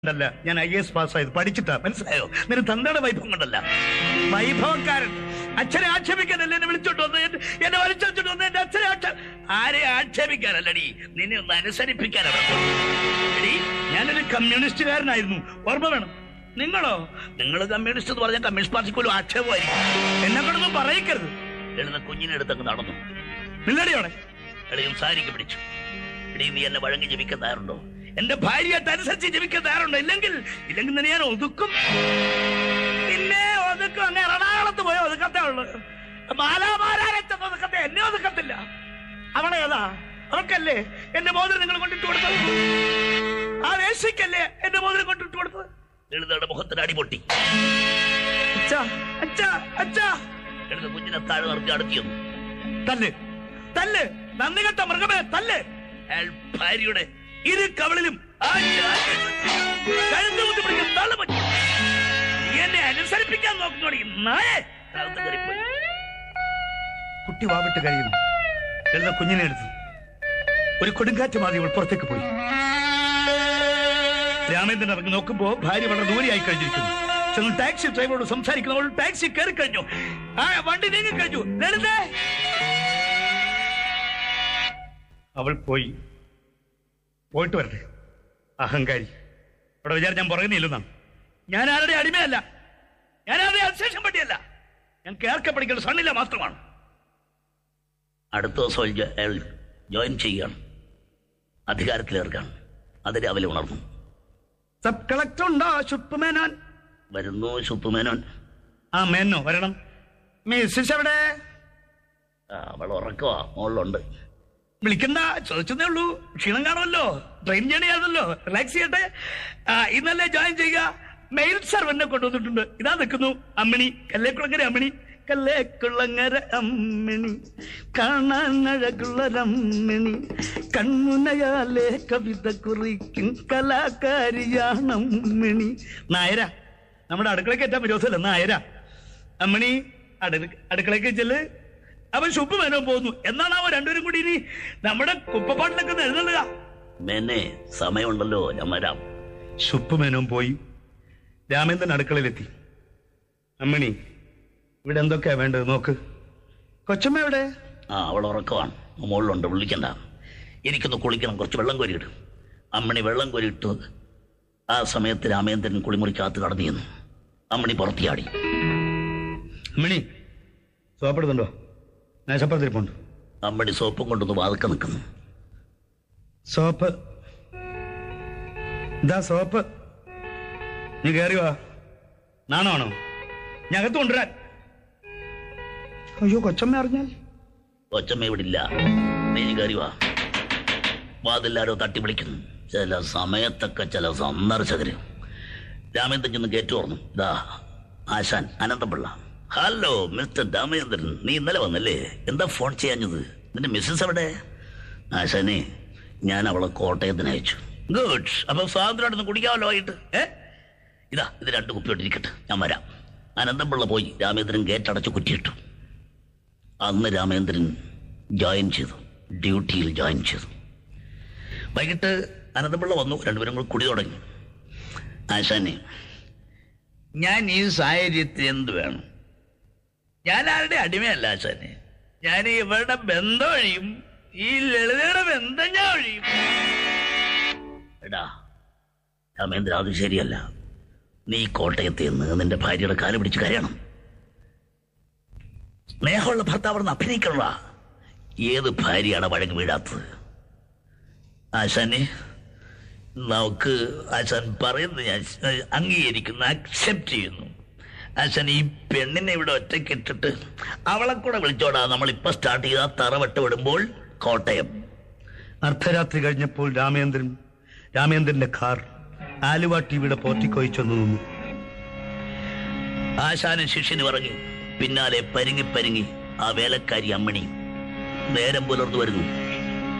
ണ്ടല്ല ഞാൻ I S പാസ്സായത് പഠിച്ചിട്ടാ മനസ്സിലായോ നിന്റെ തന്തയുടെ വൈഭവം കൊണ്ടല്ല വൈഭവക്കാരൻ അച്ഛനെ ആക്ഷേപിക്കാനല്ല എന്നെ വിളിച്ചോണ്ട് വന്ന് എന്നെ- എന്നെ വലിച്ചോണ്ട് വന്ന് എന്റെ അച്ഛനെ ആക്ഷേ ആരെ ആക്ഷേപിക്കാനല്ലടി നിന്നെ ഒന്ന് അനുസരിപ്പിക്കാനാണ് എടി ഞാനൊരു കമ്മ്യൂണിസ്റ്റുകാരനായിരുന്നു ഓർമ്മ വേണം നിങ്ങളോ നിങ്ങൾ കമ്മ്യൂണിസ്റ്റ് എന്ന് പറഞ്ഞാൽ കമ്മ്യൂണിസ്റ്റ് പാർട്ടിക്ക് പോലും ആക്ഷേപമായിരിക്കും എന്നെ കൊണ്ടൊന്നും പറയിക്കരുത് എഴുന്ന കുഞ്ഞിനെ എടുത്തങ്ങ് നടന്നു നില്ലടിയോടെ എളിയും സാരിക്ക് പിടിച്ചു എടി നീ എന്നെ വഴങ്ങി ജപിക്കാൻ തയ്യാറുണ്ടോ എന്റെ ഭാര്യയായിട്ട് അനുസരിച്ച് ജപിക്കാൻ തയ്യാറുണ്ടോ ഇല്ലെങ്കിൽ ഇല്ലെങ്കിൽ നിന്നെ ഞാൻ ഒതുക്കും പിന്നെ ഒതുക്കും അങ്ങ് എറണാകുളത്ത് പോയ ഒതുക്കത്തേ ഉള്ളു മാലാമാരാരെ ഒതുക്കത്തെ എന്നെ ഒതുക്കത്തില്ല അവളെ ഏതാ അവൾക്കല്ലേ എന്റെ മോതിരം നിങ്ങൾ കൊണ്ടിട്ട് കൊടുത്തത് ആ വേശിക്കല്ലേ എന്റെ മോതിരം കൊണ്ടിട്ട് കൊടുത്തത് ലളിതയുടെ മുഖത്തിന് അടിപൊട്ടി അച്ഛാ അച്ഛാ അച്ഛാ ലളിത കുഞ്ഞിനെ താഴെ നിർത്തി അടുത്തിയൊന്നു തല്ല് തല്ല് നന്ദി കെട്ട മൃഗമേ തല്ല് അയാൾ ഭാര്യയുടെ ഇരു കവളിലും ആഞ്ഞ് ആഞ്ഞ് കഴുത്ത് കുത്തി പിടിച്ച് തള്ളു പറ്റി. നീ എന്നെ അനുസരിപ്പിക്കാൻ നോക്കുന്നോടി നായേ അകത്ത് കയറിപ്പോയി. കുട്ടി വാവിട്ട് കഴിയുന്നു ലളിത കുഞ്ഞിനെ എടുത്തു ഒരു കൊടുങ്കാറ്റ് മാതി അവൾ പുറത്തേക്ക് പോയി രാമേന്ദ്രൻ ഇറങ്ങി നോക്കുമ്പോ ഭാര്യ വളരെ ദൂരെയായി കഴിഞ്ഞിരിക്കുന്നു ചെന്ന് ടാക്സി ഡ്രൈവറോട് സംസാരിക്കുന്നു അവൾ ടാക്സി കയറി കഴിഞ്ഞു ആ വണ്ടി നീങ്ങി കഴിഞ്ഞു ലളിതേ അവൾ പോയി പോയിട്ട് വരട്ടെ അഹങ്കാരി ഇവിടെ വിചാരം ഞാൻ പറയുന്നില്ലെന്നാണ് ഞാൻ ആരുടെ അടിമയല്ല ഞാൻ ആരുടെ അശേഷം പറ്റിയല്ല ഞാൻ കേൾക്കെ പഠിക്കുന്ന സണ്ണില്ല മാത്രമാണ് അടുത്ത ദിവസം അയാൾ ജോയിൻ ചെയ്യുകയാണ് അധികാരത്തിലേർക്കാണ് അത് രാവിലെ ഉണർന്നു സബ് കളക്ടർ ഉണ്ടോ ശുപ്പ് മേനോൻ വരുന്നു ശുപ്പ് മേനോൻ ആ മേനോ വരണം മിസ്സിസ് എവിടെ ആ, അവൾ ഉറക്കവാ മുകളിലുണ്ട് വിളിക്കണ്ട ചോദിച്ചതേ ഉള്ളൂ ക്ഷീണം കാണുമല്ലോ ട്രെയിൻ ജേണി ആണല്ലോ റിലാക്സ് ചെയ്യട്ടെ ആ, ഇന്നല്ലേ ജോയിൻ ചെയ്യുക മെയിൽ സർവന്റിനെ കൊണ്ടുവന്നിട്ടുണ്ട് ഇതാ നിൽക്കുന്നു അമ്മിണി കല്ലേക്കുളങ്ങര അമ്മിണി കല്ലേക്കുളങ്ങര അമ്മിണി കാണാൻ അഴകുള്ളൊരമ്മിണി കൺമുനയാലെ കവിത കുറിക്കും കലാകാരിയാണ് അമ്മിണി നായര നമ്മുടെ അടുക്കളയ്ക്ക് ഏറ്റവും വിരോധമല്ല നായര അമ്മിണി അടു- അടുക്കളയ്ക്ക് ചെല്ല് അവൻ ശുഭ മേനോ പോകുന്നു എന്നാണ് അവൻ രണ്ടുപേരും കൂടി ഇനി നമ്മുടെ കുപ്പപ്പാട്ടിലൊക്കെ ഒന്ന് എഴുന്നള്ളുക മേനെ സമയമുണ്ടല്ലോ ഞാൻ വരാം ശുപ്പ് മേനോൻ പോയി രാമേന്ദ്രൻ അടുക്കളയിലെത്തി അമ്മിണി ഇവിടെ എന്തൊക്കെയാ വേണ്ടത് നോക്ക് കൊച്ചമ്മ എവിടെ ആ അവൾ ഉറക്കമാണ് മുകളിലുണ്ട് വിളിക്കണ്ട എനിക്കൊന്ന് കുളിക്കണം കുറച്ച് വെള്ളം കോരിയിട്ട് അമ്മണി വെള്ളം കോരിയിട്ട് ആ സമയത്ത് രാമേന്ദ്രൻ കുളിമുറിക്കകത്ത് കടന്നു ചെന്നു അമ്മണി പുറത്തിയാടി അമ്മണി സോപ്പെടുന്നുണ്ടോ മേശപ്പുറത്തിരിപ്പുണ്ട് അമ്മണി സോപ്പും കൊണ്ടൊന്ന് വാതുക്കെ നിൽക്കുന്നു സോപ്പ് ഇതാ സോപ്പ് നീ കയറി വാ നാണമാണോ ഞകത്ത് കൊണ്ടുവരാൻ അയ്യോ കൊച്ചമ്മ അറിഞ്ഞാൽ കൊച്ചമ്മ ഇവിടെ ഇല്ല നീ കയറി വാ വാതില്ലാരോ തട്ടി വിളിക്കുന്നു ചില സമയത്തൊക്കെ ചില സന്ദർശകര് രാമേന്ദ്രൻ ചെന്ന് കയറ്റു തുറന്നു ഇതാ ആശാൻ അനന്തപിള്ള ഹലോ മിസ്റ്റർ രാമേന്ദ്രൻ നീ ഇന്നലെ വന്നല്ലേ എന്താ ഫോൺ ചെയ്യാഞ്ഞത് നിന്റെ മിസ്സസ് എവിടെ ആശാനെ ഞാൻ അവളെ കോട്ടയത്തിന് അയച്ചു ഗുഡ് അപ്പൊ സ്വാതന്ത്ര്യമായിട്ടൊന്ന് കുടിക്കാമല്ലോ ആയിട്ട് ഏ ഇതാ ഇത് രണ്ട് കുപ്പിയോട്ടിരിക്കട്ടെ ഞാൻ വരാം അനന്തപിള്ള പോയി രാമേന്ദ്രൻ ഗേറ്റ് അടച്ച് കുറ്റിയിട്ടു അന്ന് രാമേന്ദ്രൻ ജോയിൻ ചെയ്തു ഡ്യൂട്ടിയിൽ ജോയിൻ ചെയ്തു വൈകിട്ട് അനന്തപിള്ള വന്നു രണ്ടുപേരും കൂടി കുടി തുടങ്ങി ആശാനെ ഞാൻ ഈ സാഹചര്യത്തിൽ എന്ത് വേണം ഞാൻ ആരുടെ അടിമയല്ല ആശാനെ ഞാൻ ഇവരുടെ ബന്ധം ഒഴിയും ഈ ലളിതയുടെ ബന്ധം ഞാൻ ഒഴിയും എടാ രാമേന്ദ്ര അത് ശരിയല്ല നീ കോട്ടയത്ത് നിന്ന് നിന്റെ ഭാര്യയുടെ കാല് പിടിച്ച് കരയണം സ്നേഹമുള്ള ഭർത്താവെന്ന് അഭിനയിക്കണ ഏത് ഭാര്യയാണ് വഴങ്ങി വീഴാത്തത് ആശാനെ നമുക്ക് ആശാൻ പറയുന്നത് ഞാൻ അംഗീകരിക്കുന്നു അക്സെപ്റ്റ് ചെയ്യുന്നു ആശാൻ ഈ പെണ്ണിനെ ഇവിടെ ഒറ്റയ്ക്കിട്ടിട്ട് അവളെ കൂടെ വിളിച്ചോടാ നമ്മൾ ഇപ്പൊ സ്റ്റാർട്ട് ചെയ്ത തറവട്ട് വിടുമ്പോൾ കോട്ടയം അർദ്ധരാത്രി കഴിഞ്ഞപ്പോൾ രാമേന്ദ്രൻ രാമേന്ദ്രന്റെ കാർ ആലുവ ടിവിയുടെ പോർട്ടിക്കോയി ചെന്നു നിന്നു ആശാനും ശിഷ്യനും ഇറങ്ങി പിന്നാലെ പരിങ്ങി പരിങ്ങി ആ വേലക്കാരി അമ്മണി നേരം പുലർന്നു വരുന്നു